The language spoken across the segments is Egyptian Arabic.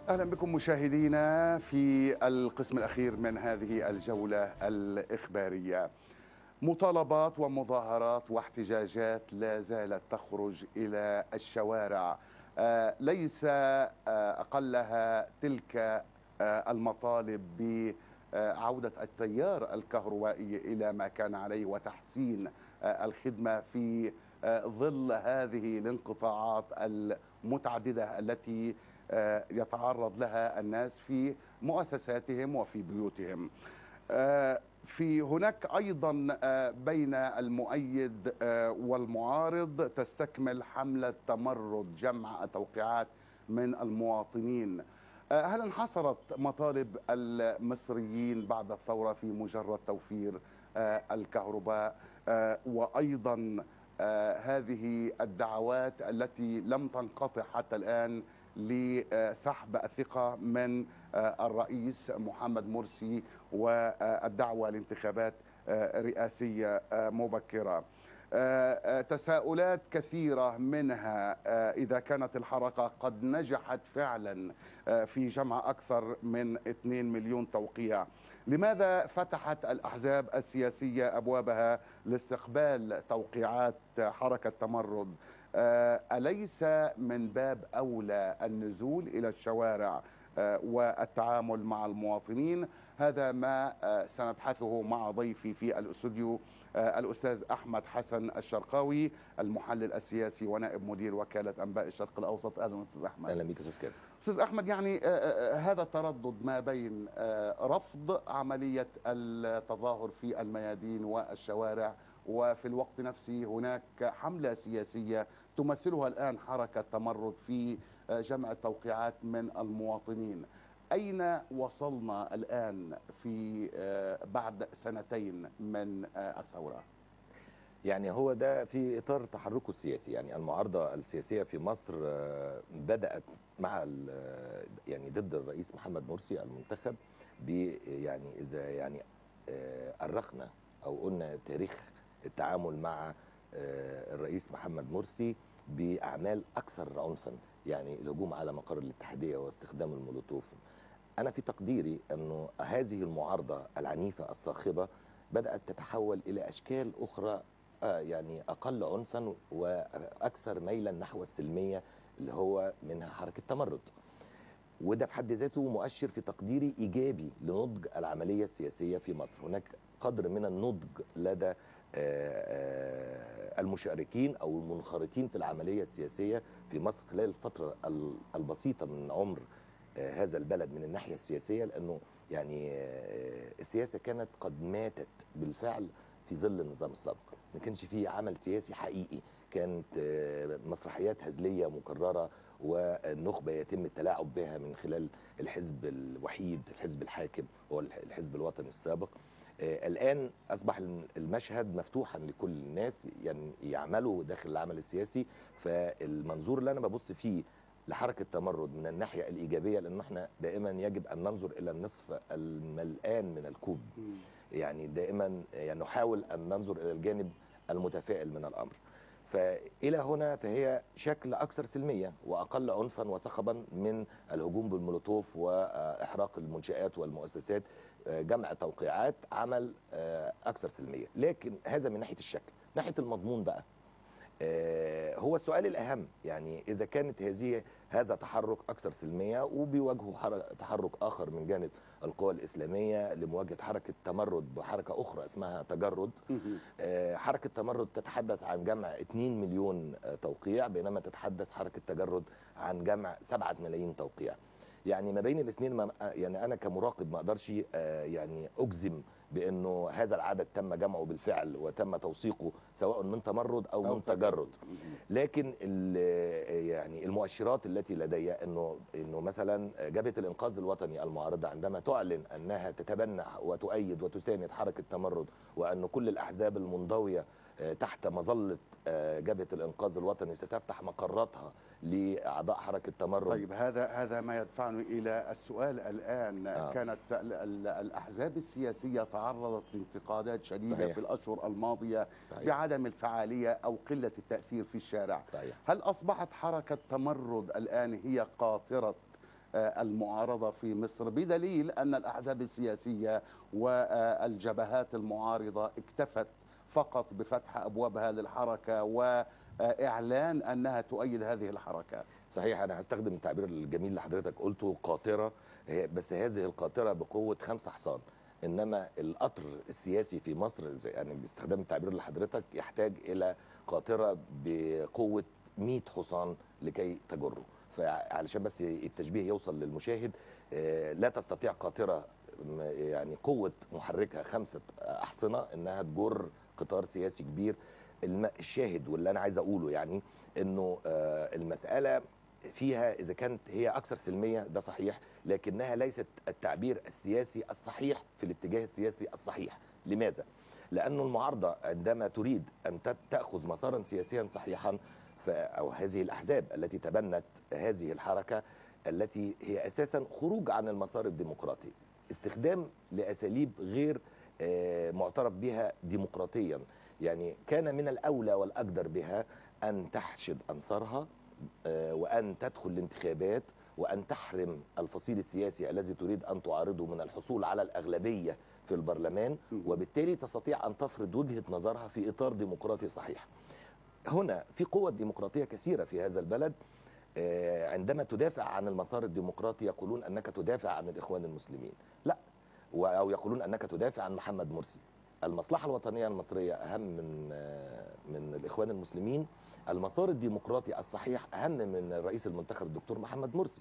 اهلا بكم مشاهدينا في القسم الاخير من هذه الجوله الاخباريه. مطالبات ومظاهرات واحتجاجات لا زالت تخرج الى الشوارع آه، ليس آه، اقلها تلك آه، المطالب بعوده التيار الكهربائي الى ما كان عليه وتحسين الخدمه في ظل هذه الانقطاعات المتعدده التي يتعرض لها الناس في مؤسساتهم وفي بيوتهم في هناك ايضا بين المؤيد والمعارض تستكمل حمله تمرد جمع توقيعات من المواطنين هل انحصرت مطالب المصريين بعد الثوره في مجرد توفير الكهرباء وايضا هذه الدعوات التي لم تنقطع حتى الان لسحب الثقه من الرئيس محمد مرسي والدعوه لانتخابات رئاسيه مبكره. تساؤلات كثيره منها اذا كانت الحركه قد نجحت فعلا في جمع اكثر من 2 مليون توقيع. لماذا فتحت الاحزاب السياسيه ابوابها لاستقبال توقيعات حركه تمرد؟ أليس من باب أولى النزول إلى الشوارع والتعامل مع المواطنين هذا ما سنبحثه مع ضيفي في الاستوديو الاستاذ احمد حسن الشرقاوي المحلل السياسي ونائب مدير وكاله انباء الشرق الاوسط اهلا استاذ احمد اهلا بك استاذ كامل استاذ احمد يعني هذا التردد ما بين رفض عمليه التظاهر في الميادين والشوارع وفي الوقت نفسه هناك حمله سياسيه تمثلها الان حركه تمرد في جمع التوقيعات من المواطنين اين وصلنا الان في بعد سنتين من الثوره يعني هو ده في اطار تحركه السياسي يعني المعارضه السياسيه في مصر بدات مع يعني ضد الرئيس محمد مرسي المنتخب ب يعني اذا يعني أرخنا او قلنا تاريخ التعامل مع الرئيس محمد مرسي باعمال اكثر عنفا يعني الهجوم على مقر الاتحاديه واستخدام المولوتوف انا في تقديري انه هذه المعارضه العنيفه الصاخبه بدات تتحول الى اشكال اخرى يعني اقل عنفا واكثر ميلا نحو السلميه اللي هو منها حركه تمرد وده في حد ذاته مؤشر في تقديري ايجابي لنضج العمليه السياسيه في مصر هناك قدر من النضج لدى المشاركين او المنخرطين في العمليه السياسيه في مصر خلال الفتره البسيطه من عمر هذا البلد من الناحيه السياسيه لانه يعني السياسه كانت قد ماتت بالفعل في ظل النظام السابق ما كانش فيه عمل سياسي حقيقي كانت مسرحيات هزليه مكرره والنخبه يتم التلاعب بها من خلال الحزب الوحيد الحزب الحاكم هو الحزب الوطني السابق الان اصبح المشهد مفتوحا لكل الناس يعني يعملوا داخل العمل السياسي فالمنظور اللي انا ببص فيه لحركه تمرد من الناحيه الايجابيه لان احنا دائما يجب ان ننظر الى النصف الملآن من الكوب يعني دائما يعني نحاول ان ننظر الى الجانب المتفائل من الامر فإلى هنا فهي شكل أكثر سلمية وأقل عنفا وصخبا من الهجوم بالمولوتوف وإحراق المنشآت والمؤسسات جمع توقيعات عمل أكثر سلمية لكن هذا من ناحية الشكل ناحية المضمون بقى هو السؤال الأهم يعني إذا كانت هذه هذا تحرك أكثر سلمية وبيواجهه تحرك آخر من جانب القوى الإسلامية لمواجهة حركة تمرد بحركة أخرى اسمها تجرد حركة تمرد تتحدث عن جمع 2 مليون توقيع بينما تتحدث حركة تجرد عن جمع 7 ملايين توقيع يعني ما بين الاثنين ما يعني انا كمراقب ما اقدرش يعني اجزم بانه هذا العدد تم جمعه بالفعل وتم توثيقه سواء من تمرد او, أو من تجرد لكن يعني المؤشرات التي لدي انه انه مثلا جبهه الانقاذ الوطني المعارضه عندما تعلن انها تتبنى وتؤيد وتساند حركه تمرد وان كل الاحزاب المنضويه تحت مظله جبهه الانقاذ الوطني ستفتح مقراتها لاعضاء حركه تمرد طيب هذا هذا ما يدفعني الى السؤال الان آه. كانت الاحزاب السياسيه تعرضت لانتقادات شديده صحيح. في الاشهر الماضيه صحيح. بعدم الفعاليه او قله التاثير في الشارع صحيح. هل اصبحت حركه تمرد الان هي قاطره آه، المعارضة في مصر بدليل أن الأحزاب السياسية والجبهات المعارضة اكتفت فقط بفتح أبوابها للحركة وإعلان أنها تؤيد هذه الحركة صحيح انا هستخدم التعبير الجميل اللي حضرتك قلته قاطره هي- بس هذه القاطره بقوه خمسة حصان انما القطر السياسي في مصر زي يعني باستخدام التعبير اللي حضرتك يحتاج الى قاطره بقوه 100 حصان لكي تجره فعلشان بس التشبيه يوصل للمشاهد آه، لا تستطيع قاطره م- يعني قوه محركها خمسه احصنه انها تجر قطار سياسي كبير الم- الشاهد واللي انا عايز اقوله يعني انه آه، المساله فيها اذا كانت هي اكثر سلميه ده صحيح لكنها ليست التعبير السياسي الصحيح في الاتجاه السياسي الصحيح لماذا لأن المعارضة عندما تريد أن تت- تأخذ مسارا سياسيا صحيحا ف- أو هذه الأحزاب التي تبنت هذه الحركة التي هي أساسا خروج عن المسار الديمقراطي استخدام لأساليب غير آه، معترف بها ديمقراطيا يعني كان من الأولى والأقدر بها أن تحشد أنصارها آه، وأن تدخل الانتخابات وأن تحرم الفصيل السياسي الذي تريد أن تعارضه من الحصول على الأغلبية في البرلمان وبالتالي تستطيع أن تفرض وجهة نظرها في إطار ديمقراطي صحيح هنا في قوة ديمقراطية كثيرة في هذا البلد آه، عندما تدافع عن المسار الديمقراطي يقولون أنك تدافع عن الإخوان المسلمين لا و- أو يقولون أنك تدافع عن محمد مرسي المصلحة الوطنية المصرية أهم من آه، من الإخوان المسلمين المسار الديمقراطي الصحيح أهم من الرئيس المنتخب الدكتور محمد مرسي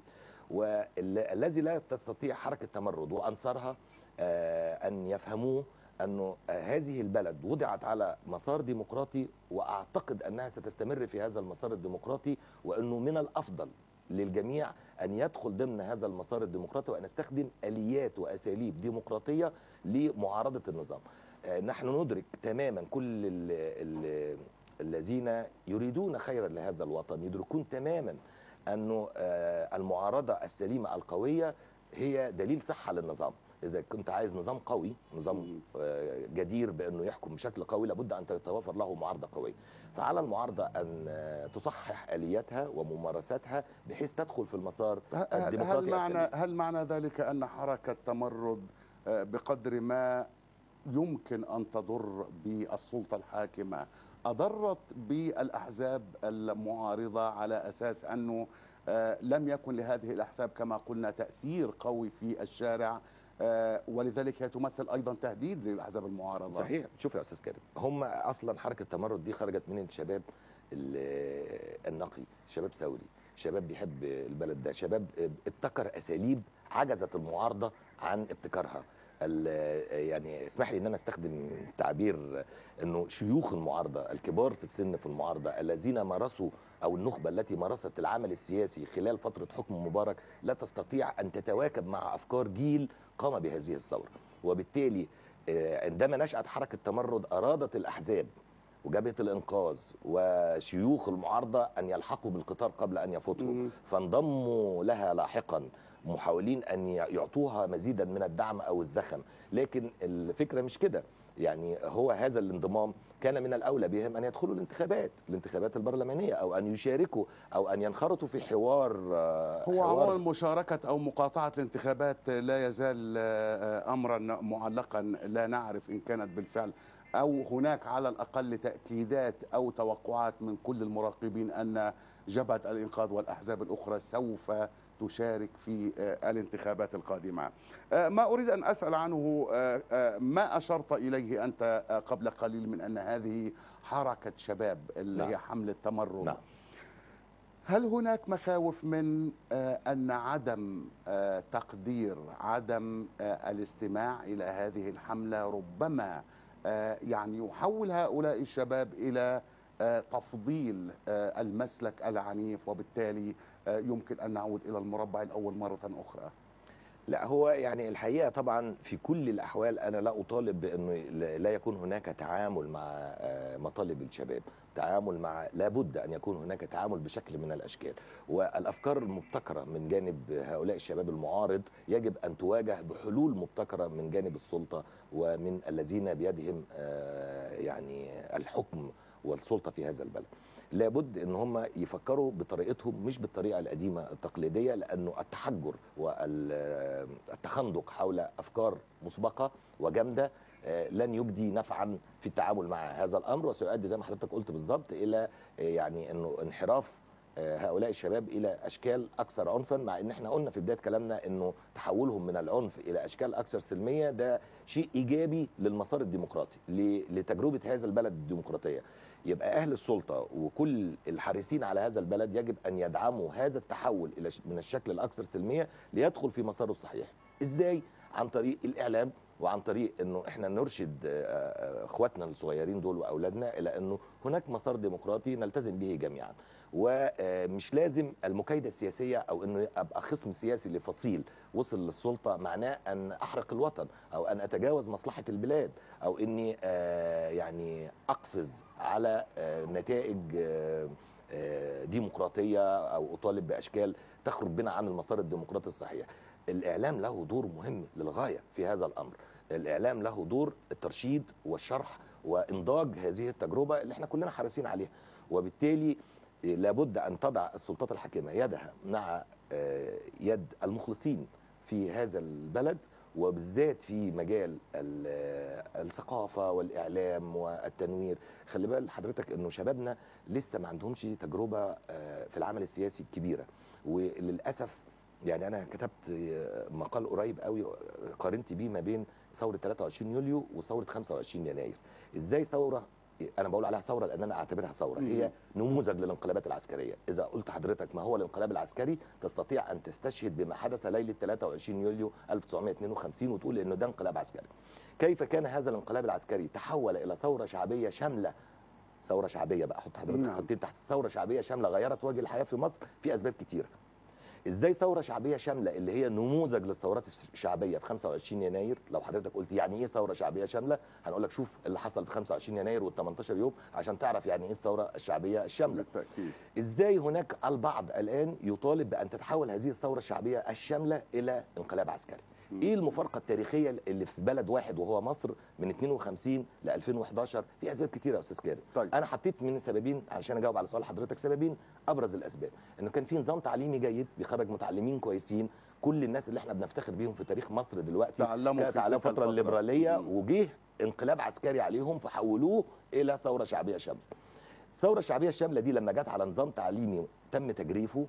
والذي لا تستطيع حركة تمرد وأنصارها آه، أن يفهموه أنه آه، هذه البلد وضعت على مسار ديمقراطي وأعتقد أنها ستستمر في هذا المسار الديمقراطي وأنه من الأفضل للجميع أن يدخل ضمن هذا المسار الديمقراطي وأن نستخدم آليات وأساليب ديمقراطية لمعارضة النظام آه، نحن ندرك تماما كل ال ال الذين يريدون خيرا لهذا الوطن يدركون تماما أنه آه، المعارضة السليمة القوية هي دليل صحة للنظام إذا كنت عايز نظام قوي نظام آه، جدير بأنه يحكم بشكل قوي لابد أن تتوفر له معارضة قوية فعلى المعارضة أن آه، تصحح آلياتها وممارساتها بحيث تدخل في المسار هل, الديمقراطي هل معنى السليم. هل معنى ذلك ان حركه تمرد آه، بقدر ما يمكن ان تضر بالسلطه الحاكمه اضرت بالاحزاب المعارضه على اساس انه آه، لم يكن لهذه الاحزاب كما قلنا تاثير قوي في الشارع آه، ولذلك هي تمثل ايضا تهديد للاحزاب المعارضه صحيح شوف يا استاذ كريم هم اصلا حركه تمرد دي خرجت من الشباب ال- النقي شباب ثوري شباب بيحب البلد ده شباب ابتكر اساليب عجزت المعارضه عن ابتكارها ال- يعني اسمح لي ان انا استخدم تعبير انه شيوخ المعارضه الكبار في السن في المعارضه الذين مارسوا او النخبه التي مارست العمل السياسي خلال فتره حكم مبارك لا تستطيع ان تتواكب مع افكار جيل قام بهذه الثوره وبالتالي آه، عندما نشأت حركة تمرد أرادت الأحزاب وجبهة الإنقاذ وشيوخ المعارضة أن يلحقوا بالقطار قبل أن يفوتوا مم. فانضموا لها لاحقا محاولين أن يعطوها مزيدا من الدعم أو الزخم لكن الفكرة مش كده يعني هو هذا الانضمام كان من الأولى بهم أن يدخلوا الانتخابات الانتخابات البرلمانية أو أن يشاركوا أو أن ينخرطوا في حوار آه، هو حوار عموما مشاركة أو مقاطعة الانتخابات لا يزال آه، أمرا معلقا لا نعرف إن كانت بالفعل أو هناك على الأقل تأكيدات أو توقعات من كل المراقبين أن جبهة الإنقاذ والأحزاب الأخرى سوف تشارك في آه، الانتخابات القادمة آه، ما أريد أن أسأل عنه آه، آه، ما أشرت إليه أنت آه، قبل قليل من أن هذه حركة شباب اللي نعم. هي حملة تمرد نعم. هل هناك مخاوف من آه، ان عدم آه، تقدير عدم آه، الاستماع الى هذه الحمله ربما آه، يعني يحول هؤلاء الشباب الى آه، تفضيل آه، المسلك العنيف وبالتالي آه، يمكن ان نعود الى المربع الاول مره اخرى لا هو يعني الحقيقه طبعا في كل الاحوال انا لا اطالب بانه لا يكون هناك تعامل مع آه، مطالب الشباب تعامل مع لابد ان يكون هناك تعامل بشكل من الاشكال والافكار المبتكره من جانب هؤلاء الشباب المعارض يجب ان تواجه بحلول مبتكره من جانب السلطه ومن الذين بيدهم آه، يعني الحكم والسلطه في هذا البلد لابد ان هم يفكروا بطريقتهم مش بالطريقه القديمه التقليديه لانه التحجر والتخندق حول افكار مسبقه وجامده آه، لن يجدي نفعا في التعامل مع هذا الامر وسيؤدي زي ما حضرتك قلت بالظبط الى آه، يعني انه انحراف آه، هؤلاء الشباب الى اشكال اكثر عنفا مع ان احنا قلنا في بدايه كلامنا انه تحولهم من العنف الى اشكال اكثر سلميه ده شيء ايجابي للمسار الديمقراطي ل- لتجربه هذا البلد الديمقراطيه يبقى اهل السلطه وكل الحارسين على هذا البلد يجب ان يدعموا هذا التحول الى ش- من الشكل الاكثر سلميه ليدخل في مساره الصحيح ازاي عن طريق الاعلام وعن طريق انه احنا نرشد آه، آه، اخواتنا الصغيرين دول واولادنا الى انه هناك مسار ديمقراطي نلتزم به جميعا ومش لازم المكايده السياسيه او انه ابقى خصم سياسي لفصيل وصل للسلطه معناه ان احرق الوطن او ان اتجاوز مصلحه البلاد او اني آه، يعني اقفز على آه، نتائج آه، آه، ديمقراطيه او اطالب باشكال تخرج بنا عن المسار الديمقراطي الصحيح الاعلام له دور مهم للغايه في هذا الامر الاعلام له دور الترشيد والشرح وانضاج هذه التجربه اللي احنا كلنا حريصين عليها وبالتالي لابد ان تضع السلطات الحاكمه يدها مع آه، يد المخلصين في هذا البلد وبالذات في مجال ال- آه، الثقافه والاعلام والتنوير خلي بال حضرتك انه شبابنا لسه ما عندهمش تجربه آه، في العمل السياسي الكبيره وللاسف يعني انا كتبت آه، مقال قريب قوي آه، قارنت بيه ما بين ثوره 23 يوليو وثوره 25 يناير ازاي ثوره انا بقول عليها ثوره لان انا اعتبرها ثوره مم. هي نموذج للانقلابات العسكريه اذا قلت حضرتك ما هو الانقلاب العسكري تستطيع ان تستشهد بما حدث ليله 23 يوليو 1952 وتقول انه ده انقلاب عسكري كيف كان هذا الانقلاب العسكري تحول الى ثوره شعبيه شامله ثوره شعبيه بقى حط حضرتك نعم. خطين تحت ثوره شعبيه شامله غيرت وجه الحياه في مصر في اسباب كتيره ازاي ثوره شعبيه شامله اللي هي نموذج للثورات الشعبيه في 25 يناير لو حضرتك قلت يعني ايه ثوره شعبيه شامله هنقول لك شوف اللي حصل في 25 يناير وال 18 يوم عشان تعرف يعني ايه الثوره الشعبيه الشامله بالتاكيد ازاي هناك البعض الان يطالب بان تتحول هذه الثوره الشعبيه الشامله الى انقلاب عسكري مم. ايه المفارقه التاريخيه اللي في بلد واحد وهو مصر من 52 ل 2011 في اسباب كتيره يا استاذ كريم طيب انا حطيت من سببين علشان اجاوب على سؤال حضرتك سببين ابرز الاسباب انه كان في نظام تعليمي جيد بيخرج متعلمين كويسين كل الناس اللي احنا بنفتخر بيهم في تاريخ مصر دلوقتي تعلموا في تعلموا تلك فتره الفترة. الليبراليه مم. وجه انقلاب عسكري عليهم فحولوه الى ثوره شعبيه شامله الثوره الشعبيه الشامله دي لما جت على نظام تعليمي تم تجريفه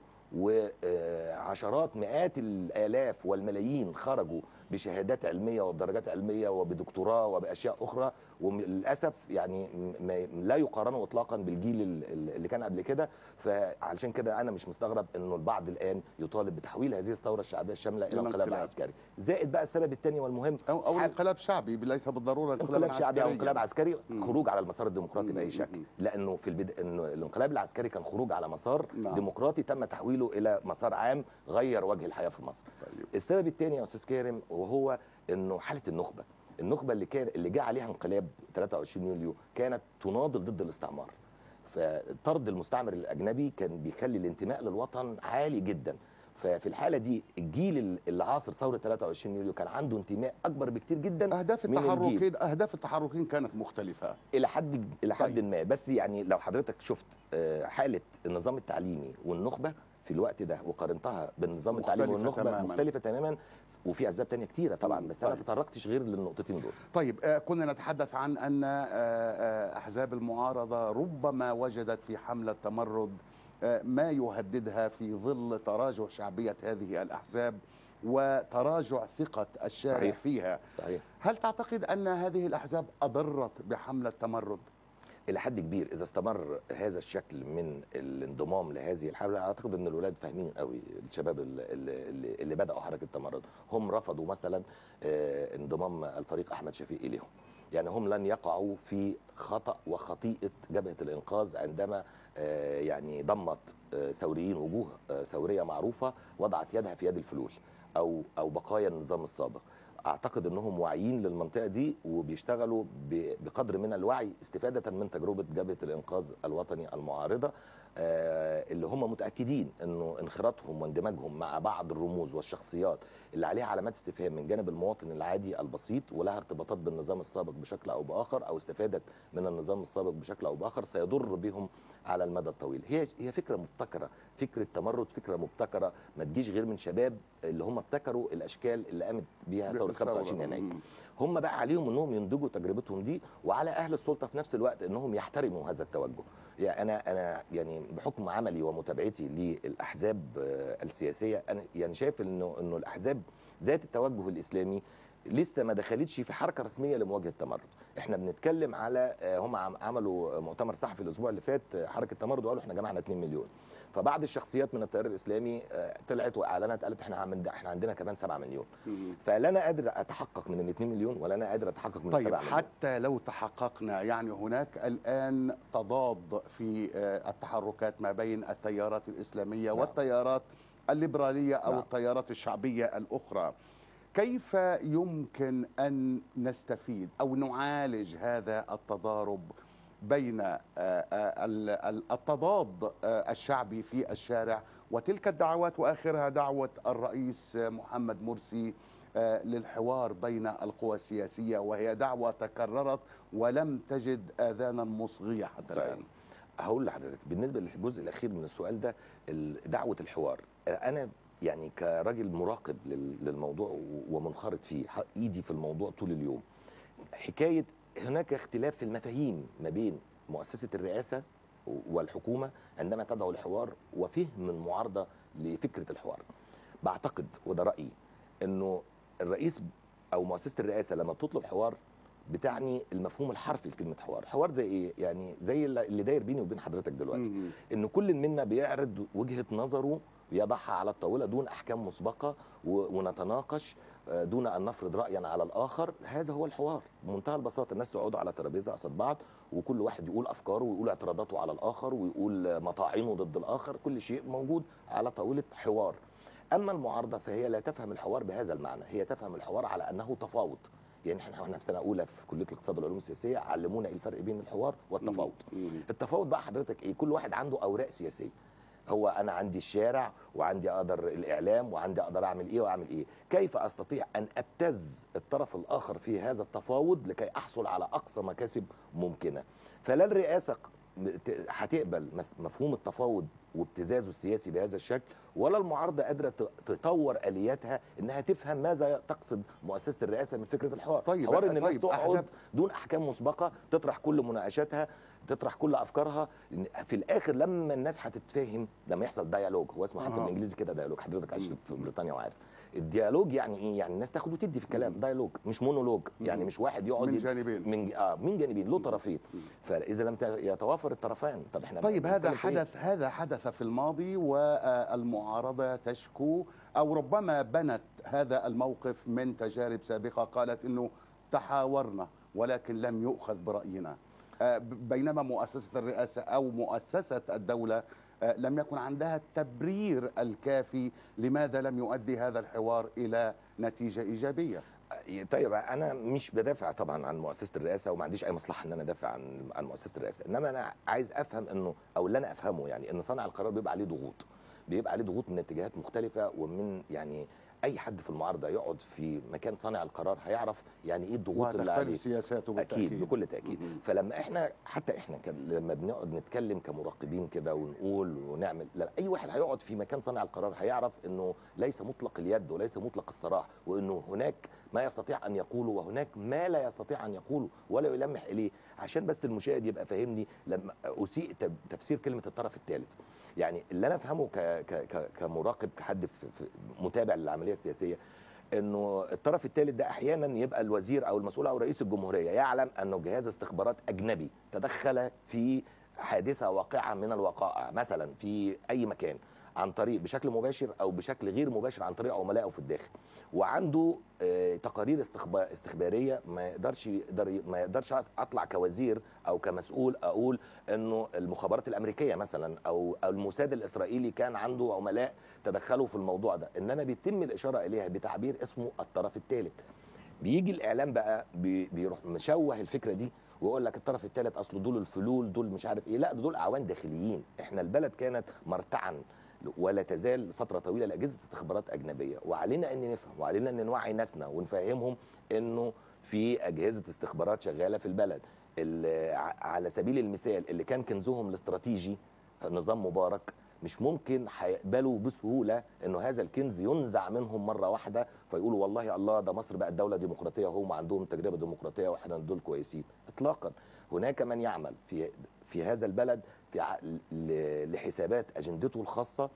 وعشرات مئات الالاف والملايين خرجوا بشهادات علميه وبدرجات علميه وبدكتوراه وباشياء اخرى وللاسف يعني ما لا يقارنوا اطلاقا بالجيل ال- ال- اللي كان قبل كده فعلشان كده انا مش مستغرب انه البعض الان يطالب بتحويل هذه الثوره الشعبيه الشامله الى إلى انقلاب انقلاب. عسكري زائد بقى السبب الثاني والمهم او او حال- انقلاب شعبي ليس بالضروره انقلاب شعبي او عسكري. انقلاب عسكري مم. خروج على المسار الديمقراطي مم. باي شكل مم. لانه في البد... انه الانقلاب العسكري كان خروج على مسار نعم. ديمقراطي تم تحويله الى مسار عام غير وجه الحياه في مصر طيب. السبب الثاني يا استاذ كارم وهو انه حاله النخبه النخبه اللي كان اللي جه عليها انقلاب 23 يوليو كانت تناضل ضد الاستعمار فطرد المستعمر الاجنبي كان بيخلي الانتماء للوطن عالي جدا ففي الحاله دي الجيل اللي عاصر ثوره 23 يوليو كان عنده انتماء اكبر بكتير جدا اهداف من الجيل. التحركين اهداف التحركين كانت مختلفه الى حد الى حد طيب. ما بس يعني لو حضرتك شفت آه، حاله النظام التعليمي والنخبه في الوقت ده وقارنتها بالنظام التعليمي مختلفة والنخبه تماماً. مختلفه تماما وفي اسباب تانية كتيره طبعا بس انا طيب. تطرقتش غير للنقطتين دول طيب آه، كنا نتحدث عن ان آه، آه، احزاب المعارضه ربما وجدت في حمله تمرد آه، ما يهددها في ظل تراجع شعبيه هذه الاحزاب وتراجع ثقه الشارع صحيح. فيها صحيح هل تعتقد ان هذه الاحزاب اضرت بحمله تمرد الى حد كبير اذا استمر هذا الشكل من الانضمام لهذه الحمله اعتقد ان الولاد فاهمين قوي الشباب اللي, اللي, اللي بداوا حركه تمرد هم رفضوا مثلا آه، انضمام الفريق احمد شفيق اليهم يعني هم لن يقعوا في خطا وخطيئه جبهه الانقاذ عندما آه، يعني ضمت آه، ثوريين وجوه آه، ثوريه معروفه وضعت يدها في يد الفلول او او بقايا النظام السابق اعتقد انهم واعيين للمنطقه دي وبيشتغلوا ب- بقدر من الوعي استفاده من تجربه جبهه الانقاذ الوطني المعارضه آه، اللي هم متاكدين انه انخراطهم واندماجهم مع بعض الرموز والشخصيات اللي عليها علامات استفهام من جانب المواطن العادي البسيط ولها ارتباطات بالنظام السابق بشكل او باخر او استفادت من النظام السابق بشكل او باخر سيضر بهم على المدى الطويل هي هي فكره مبتكره فكره تمرد فكره مبتكره ما تجيش غير من شباب اللي هم ابتكروا الاشكال اللي قامت بيها ثوره 25 يناير مم. هم بقى عليهم انهم ينضجوا تجربتهم دي وعلى اهل السلطه في نفس الوقت انهم يحترموا هذا التوجه يعني انا انا يعني بحكم عملي ومتابعتي للاحزاب آه، السياسيه انا يعني شايف انه انه الاحزاب ذات التوجه الاسلامي لسه ما دخلتش في حركه رسميه لمواجهه التمرد احنا بنتكلم على آه، هم عم- عملوا مؤتمر صحفي الاسبوع اللي فات آه، حركه تمرد وقالوا احنا جمعنا 2 مليون فبعض الشخصيات من التيار الاسلامي آه، طلعت واعلنت قالت احنا عم- احنا عندنا كمان 7 مليون مم. فلا انا قادر اتحقق من ال 2 مليون ولا انا قادر اتحقق من طيب السبعة مليون حتى لو تحققنا يعني هناك الآن تضاد في آه، التحركات ما بين التيارات الإسلامية نعم. والتيارات الليبرالية أو نعم. التيارات الشعبية الأخرى كيف يمكن أن نستفيد أو نعالج هذا التضارب بين آه، آه، ال- ال- التضاد آه، الشعبي في الشارع وتلك الدعوات واخرها دعوه الرئيس آه، محمد مرسي آه، للحوار بين القوى السياسيه وهي دعوه تكررت ولم تجد اذانا مصغيه حتى صحيح. الان. هقول لحضرتك بالنسبه للجزء الاخير من السؤال ده ال- دعوه الحوار انا يعني كراجل مراقب لل- للموضوع و- ومنخرط فيه ح- ايدي في الموضوع طول اليوم حكايه هناك اختلاف في المفاهيم ما بين مؤسسه الرئاسه والحكومه عندما تدعو الحوار وفهم المعارضه لفكره الحوار بعتقد وده رايي انه الرئيس او مؤسسه الرئاسه لما بتطلب حوار بتعني المفهوم الحرفي لكلمه حوار حوار زي ايه يعني زي اللي داير بيني وبين حضرتك دلوقتي مم. ان كل منا بيعرض وجهه نظره يضعها على الطاوله دون احكام مسبقه و- ونتناقش آه، دون ان نفرض رايا على الاخر هذا هو الحوار بمنتهى البساطه الناس تقعدوا على ترابيزه قصاد بعض وكل واحد يقول افكاره ويقول اعتراضاته على الاخر ويقول آه، مطاعينه ضد الاخر كل شيء موجود على طاوله حوار اما المعارضه فهي لا تفهم الحوار بهذا المعنى هي تفهم الحوار على انه تفاوض يعني احنا واحنا في سنه اولى في كليه الاقتصاد والعلوم السياسيه علمونا ايه الفرق بين الحوار والتفاوض مم. التفاوض بقى حضرتك ايه كل واحد عنده اوراق سياسيه هو انا عندي الشارع وعندي اقدر الاعلام وعندي اقدر اعمل ايه واعمل ايه كيف استطيع ان ابتز الطرف الاخر في هذا التفاوض لكي احصل على اقصى مكاسب ممكنه فلا الرئاسه ق- ت- هتقبل مس- مفهوم التفاوض وابتزازه السياسي بهذا الشكل ولا المعارضه قادره ت- تطور الياتها انها تفهم ماذا تقصد مؤسسه الرئاسه من فكره الحوار طيب، حوار ان الناس طيب، تقعد أحزاب- دون احكام مسبقه تطرح كل مناقشاتها تطرح كل افكارها إن في الاخر لما الناس هتتفاهم لما يحصل ديالوج هو اسمه حتى أها. بالانجليزي كده ديالوج حضرتك عشت مم. في بريطانيا وعارف الديالوج يعني ايه يعني الناس تاخد وتدي في الكلام ديالوج مش مونولوج يعني مم. مش واحد يقعد من يد- جانبين من اه من جانبين له طرفين مم. فاذا لم ت- يتوافر الطرفان طب احنا طيب هذا بنتكلم في إيه؟ حدث هذا حدث في الماضي والمعارضة تشكو أو ربما بنت هذا الموقف من تجارب سابقة قالت أنه تحاورنا ولكن لم يؤخذ برأينا آه، ب- بينما مؤسسة الرئاسة أو مؤسسة الدولة آه، لم يكن عندها التبرير الكافي لماذا لم يؤدي هذا الحوار إلى نتيجة إيجابية طيب انا مش بدافع طبعا عن مؤسسه الرئاسه وما عنديش اي مصلحه ان انا ادافع عن عن مؤسسه الرئاسه انما انا عايز افهم انه او اللي انا افهمه يعني ان صانع القرار بيبقى عليه ضغوط بيبقى عليه ضغوط من اتجاهات مختلفه ومن يعني اي حد في المعارضه يقعد في مكان صانع القرار هيعرف يعني ايه الضغوط اللي عليه وتختلف سياساته بالتأكيد اكيد بكل تاكيد مهم. فلما احنا حتى احنا كان لما بنقعد نتكلم كمراقبين كده ونقول ونعمل لا اي واحد هيقعد في مكان صانع القرار هيعرف انه ليس مطلق اليد وليس مطلق الصراح وانه هناك ما يستطيع ان يقوله وهناك ما لا يستطيع ان يقوله ولا يلمح اليه عشان بس المشاهد يبقى فاهمني لما اسيء تب- تفسير كلمه الطرف الثالث يعني اللي انا افهمه ك ك ك كمراقب كحد في في متابع للعمليه السياسيه انه الطرف الثالث ده احيانا يبقى الوزير او المسؤول او رئيس الجمهوريه يعلم انه جهاز استخبارات اجنبي تدخل في حادثه واقعه من الوقائع مثلا في اي مكان عن طريق بشكل مباشر او بشكل غير مباشر عن طريق عملائه في الداخل وعنده آه، تقارير استخبا- استخباريه ما يقدرش يقدر ما يقدرش اطلع كوزير او كمسؤول اقول انه المخابرات الامريكيه مثلا او أو الموساد الاسرائيلي كان عنده عملاء تدخلوا في الموضوع ده انما بيتم الاشاره اليها بتعبير اسمه الطرف الثالث بيجي الاعلام بقى بي- بيروح مشوه الفكره دي ويقول لك الطرف الثالث اصله دول الفلول دول مش عارف ايه لا دول اعوان داخليين احنا البلد كانت مرتعا ولا تزال فتره طويله لاجهزه استخبارات اجنبيه وعلينا ان نفهم وعلينا ان نوعي ناسنا ونفهمهم انه في اجهزه استخبارات شغاله في البلد ال- ع- على سبيل المثال اللي كان كنزهم الاستراتيجي نظام مبارك مش ممكن هيقبلوا بسهوله انه هذا الكنز ينزع منهم مره واحده فيقولوا والله الله ده مصر بقت دوله ديمقراطيه وهم عندهم تجربه ديمقراطيه واحنا دول كويسين اطلاقا هناك من يعمل في في هذا البلد في ع- ل- لحسابات اجندته الخاصه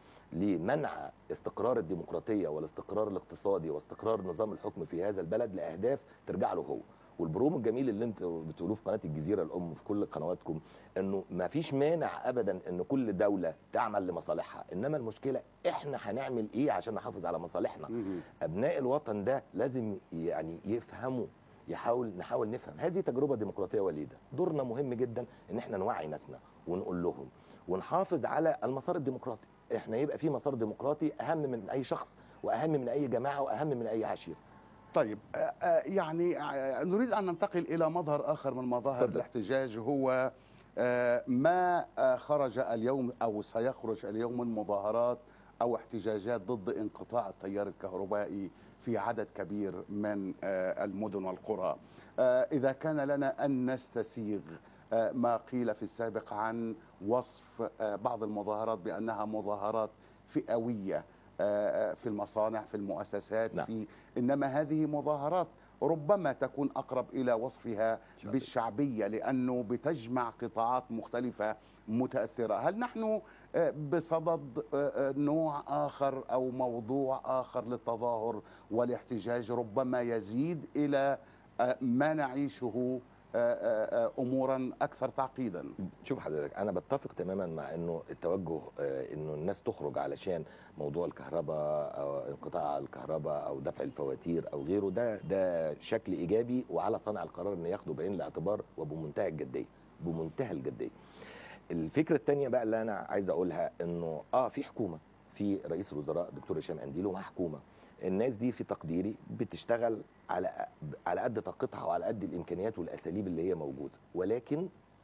لمنع استقرار الديمقراطيه والاستقرار الاقتصادي واستقرار نظام الحكم في هذا البلد لاهداف ترجع له هو والبروم الجميل اللي انتوا بتقولوه في قناه الجزيره الام في كل قنواتكم انه ما فيش مانع ابدا ان كل دوله تعمل لمصالحها انما المشكله احنا هنعمل ايه عشان نحافظ على مصالحنا مهم. ابناء الوطن ده لازم يعني يفهموا يحاول نحاول نفهم هذه تجربه ديمقراطيه وليده دورنا مهم جدا ان احنا نوعي ناسنا ونقول لهم ونحافظ على المسار الديمقراطي احنا يبقى في مسار ديمقراطي اهم من اي شخص واهم من اي جماعه واهم من اي عشيره طيب آه، آه، يعني آه، نريد ان ننتقل الى مظهر اخر من مظاهر تفضل. الاحتجاج هو آه، ما آه، خرج اليوم او سيخرج اليوم من مظاهرات او احتجاجات ضد انقطاع التيار الكهربائي في عدد كبير من آه، المدن والقرى آه، اذا كان لنا ان نستسيغ آه، ما قيل في السابق عن وصف آه، بعض المظاهرات بانها مظاهرات فئويه آه، في المصانع في المؤسسات نعم. في انما هذه مظاهرات ربما تكون اقرب الى وصفها شعبية. بالشعبيه لانه بتجمع قطاعات مختلفه متاثره، هل نحن آه، بصدد آه، آه، نوع اخر او موضوع اخر للتظاهر والاحتجاج ربما يزيد الى آه، ما نعيشه آه، آه، آه، امورا اكثر تعقيدا؟ شوف حضرتك انا بتفق تماما مع انه التوجه آه، انه الناس تخرج علشان موضوع الكهرباء او انقطاع الكهرباء او دفع الفواتير او غيره ده ده شكل ايجابي وعلى صانع القرار انه ياخده بعين الاعتبار وبمنتهى الجديه بمنتهى الجديه الفكره الثانيه بقى اللي انا عايز اقولها انه اه في حكومه في رئيس الوزراء دكتور هشام قنديل ومع حكومه الناس دي في تقديري بتشتغل على على قد طاقتها وعلى قد الامكانيات والاساليب اللي هي موجوده ولكن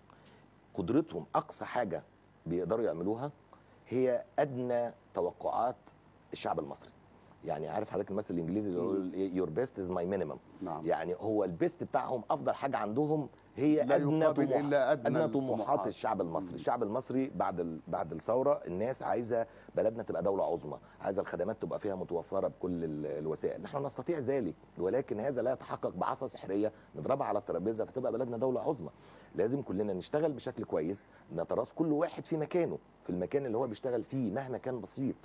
قدرتهم اقصى حاجه بيقدروا يعملوها هي ادنى توقعات الشعب المصري يعني عارف حضرتك المثل الانجليزي اللي يقول يور بيست از ماي مينيمم نعم يعني هو البيست بتاعهم افضل حاجه عندهم هي لا ادنى يقابل طموح الا ادنى ادنى طموحات الطموحات. الشعب المصري مم. الشعب المصري بعد ال... بعد الثوره الناس عايزه بلدنا تبقى دوله عظمى عايزه الخدمات تبقى فيها متوفره بكل ال- الوسائل نحن نستطيع ذلك ولكن هذا لا يتحقق بعصا سحريه نضربها على الترابيزه فتبقى بلدنا دوله عظمى لازم كلنا نشتغل بشكل كويس نتراص كل واحد في مكانه في المكان اللي هو بيشتغل فيه مهما كان بسيط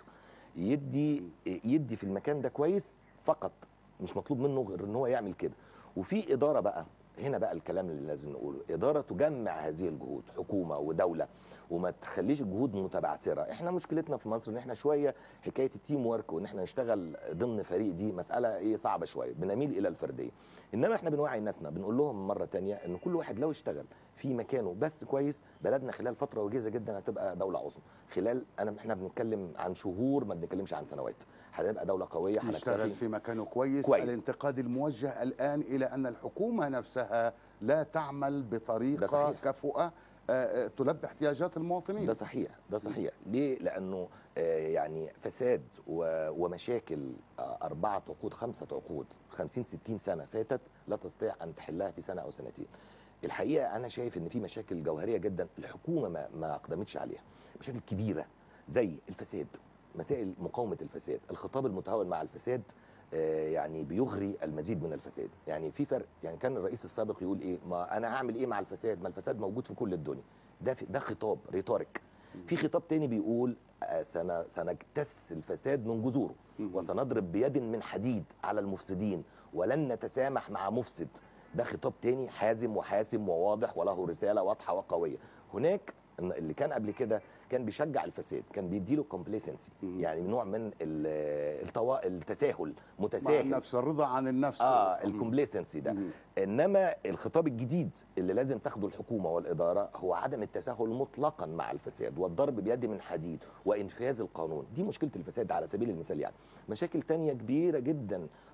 يدي يدي في المكان ده كويس فقط مش مطلوب منه غير ان هو يعمل كده وفي اداره بقى هنا بقى الكلام اللي لازم نقوله اداره تجمع هذه الجهود حكومه ودوله وما تخليش الجهود متبعثره احنا مشكلتنا في مصر ان احنا شويه حكايه التيم ورك وان احنا نشتغل ضمن فريق دي مساله ايه صعبه شويه بنميل الى الفرديه انما احنا بنوعي ناسنا بنقول لهم مره تانية ان كل واحد لو اشتغل في مكانه بس كويس بلدنا خلال فتره وجيزه جدا هتبقى دوله عظمى خلال انا احنا بنتكلم عن شهور ما بنتكلمش عن سنوات هنبقى دوله قويه يشتغل هنكتفي في مكانه كويس. كويس. الانتقاد الموجه الان الى ان الحكومه نفسها لا تعمل ده بطريقه صحيح. كفؤه آه، آه، تلبي احتياجات المواطنين ده صحيح ده صحيح ليه لانه آه، يعني فساد و- ومشاكل آه، اربعه عقود خمسه عقود 50 60 سنه فاتت لا تستطيع ان تحلها في سنه او سنتين الحقيقه انا شايف ان في مشاكل جوهريه جدا الحكومه ما, ما اقدمتش عليها مشاكل كبيره زي الفساد مسائل مقاومه الفساد الخطاب المتهاون مع الفساد آه، يعني بيغري المزيد من الفساد يعني في فرق يعني كان الرئيس السابق يقول ايه ما انا هعمل ايه مع الفساد ما الفساد موجود في كل الدنيا ده في ده خطاب ريتوريك في خطاب تاني بيقول آه، سن- سنجتث الفساد من جذوره مم. وسنضرب بيد من حديد على المفسدين ولن نتسامح مع مفسد ده خطاب تاني حازم وحاسم وواضح وله رسالة واضحة وقوية هناك إن اللي كان قبل كده كان بيشجع الفساد كان بيديله كومبليسنسي مم. يعني نوع من ال- التوا... التساهل مع متساهل النفس الرضا عن النفس اه مم. الكومبليسنسي ده مم. انما الخطاب الجديد اللي لازم تاخده الحكومه والاداره هو عدم التساهل مطلقا مع الفساد والضرب بيد من حديد وانفاذ القانون دي مشكله الفساد على سبيل المثال يعني مشاكل تانية كبيره جدا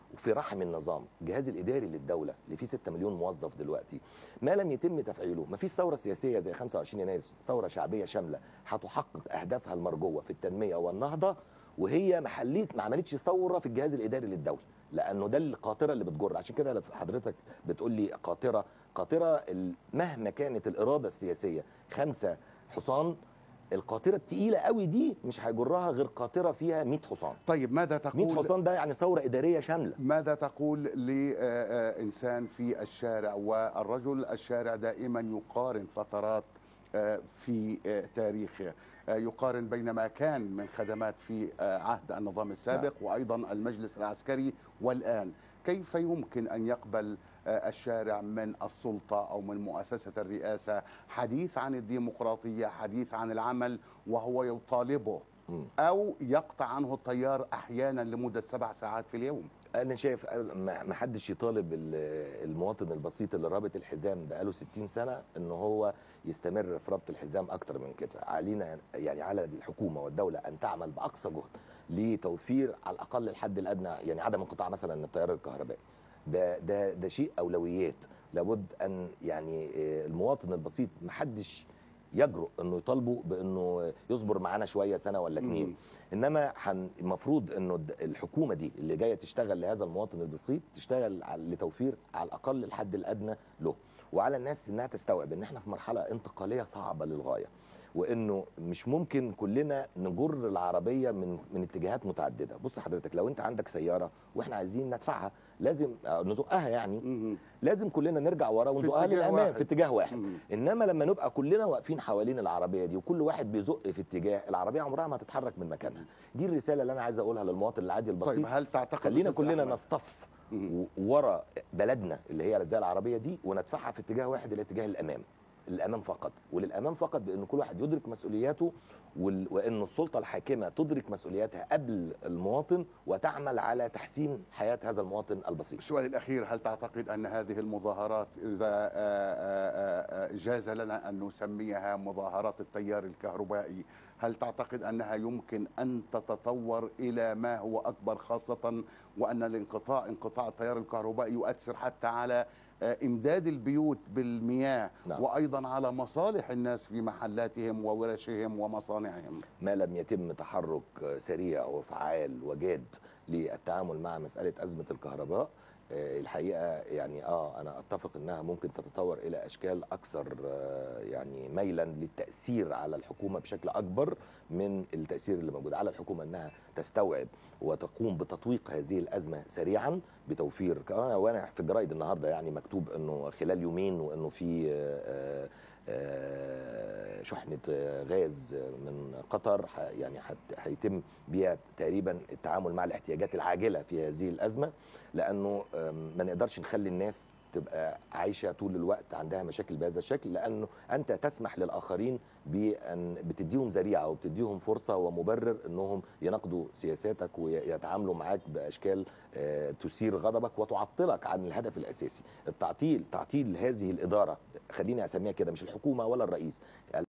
وفي رحم النظام الجهاز الاداري للدوله اللي فيه 6 مليون موظف دلوقتي ما لم يتم تفعيله ما فيش ثوره سياسيه زي 25 يناير ثوره شعبيه شامله هتحقق اهدافها المرجوه في التنميه والنهضه وهي ما حليت ما عملتش ثوره في الجهاز الاداري للدوله لانه ده القاطره اللي بتجر عشان كده حضرتك بتقول لي قاطره قاطره ال- مهما كانت الاراده السياسيه خمسه حصان القاطره الثقيله قوي دي مش هيجرها غير قاطره فيها 100 حصان طيب ماذا 100 تقول حصان ده يعني ثوره اداريه شامله ماذا تقول لإنسان في الشارع والرجل الشارع دائما يقارن فترات آه، في آه، تاريخه آه، يقارن بين ما كان من خدمات في آه، عهد النظام السابق وأيضا المجلس العسكري والآن كيف يمكن أن يقبل آه، الشارع من السلطة أو من مؤسسة الرئاسة حديث عن الديمقراطية حديث عن العمل وهو يطالبه مم. أو يقطع عنه التيار أحيانا لمدة سبع ساعات في اليوم انا شايف ما ما حدش يطالب ال- المواطن البسيط اللي رابط الحزام بقاله 60 سنه ان هو يستمر في ربط الحزام اكتر من كده علينا يعني على الحكومه والدوله ان تعمل باقصى جهد لتوفير على الاقل الحد الادنى يعني عدم انقطاع مثلا التيار الكهربائي ده ده ده شيء اولويات لابد ان يعني آه، المواطن البسيط ما حدش يجرؤ انه يطالبه بانه يصبر معانا شويه سنه ولا اتنين مم. انما حن المفروض انه الد- الحكومه دي اللي جايه تشتغل لهذا المواطن البسيط تشتغل على- لتوفير على الاقل الحد الادنى له وعلى الناس انها تستوعب ان احنا في مرحله انتقاليه صعبه للغايه وانه مش ممكن كلنا نجر العربيه من من اتجاهات متعدده بص حضرتك لو انت عندك سياره واحنا عايزين ندفعها لازم آه، نزقها يعني مم. لازم كلنا نرجع ورا ونزقها اتجاه للامام واحد. في اتجاه واحد مم. انما لما نبقى كلنا واقفين حوالين العربيه دي وكل واحد بيزق في اتجاه العربيه عمرها ما هتتحرك من مكانها دي الرساله اللي انا عايز اقولها للمواطن العادي البسيط طيب هل تعتقد خلينا أستاذ كلنا أحمد؟ نصطف مم. و- ورا بلدنا اللي هي زي العربيه دي وندفعها في اتجاه واحد الى اتجاه الامام الامام فقط وللامام فقط بان كل واحد يدرك مسؤولياته وال- وان السلطه الحاكمه تدرك مسؤولياتها قبل المواطن وتعمل على تحسين حياه هذا المواطن البسيط السؤال الأخير هل تعتقد أن هذه المظاهرات إذا آه، آه، آه، جاز لنا أن نسميها مظاهرات التيار الكهربائي هل تعتقد أنها يمكن أن تتطور إلى ما هو أكبر خاصة وأن الانقطاع انقطاع التيار الكهربائي يؤثر حتى على آه، إمداد البيوت بالمياه نعم. وأيضا على مصالح الناس في محلاتهم وورشهم ومصانعهم ما لم يتم تحرك سريع وفعال وجاد للتعامل مع مسألة أزمة الكهرباء آه، الحقيقة يعني اه أنا أتفق أنها ممكن تتطور إلى أشكال أكثر آه، يعني ميلا للتأثير على الحكومة بشكل أكبر من التأثير اللي موجود على الحكومة أنها تستوعب وتقوم بتطويق هذه الأزمة سريعا بتوفير آه، وأنا في الجرايد النهاردة يعني مكتوب أنه خلال يومين وأنه في آه، آه، شحنة آه، غاز من قطر ح- يعني حت- هيتم بيها تقريبا التعامل مع الاحتياجات العاجلة في هذه الأزمة لأنه آم، ما نقدرش نخلي الناس تبقى عايشة طول الوقت عندها مشاكل بهذا الشكل لأنه أنت تسمح للآخرين بأن بتديهم ذريعة وبتديهم فرصة ومبرر أنهم يناقضوا سياساتك ويتعاملوا معاك بأشكال آه، تثير غضبك وتعطلك عن الهدف الأساسي التعطيل تعطيل هذه الإدارة خليني أسميها كده مش الحكومة ولا الرئيس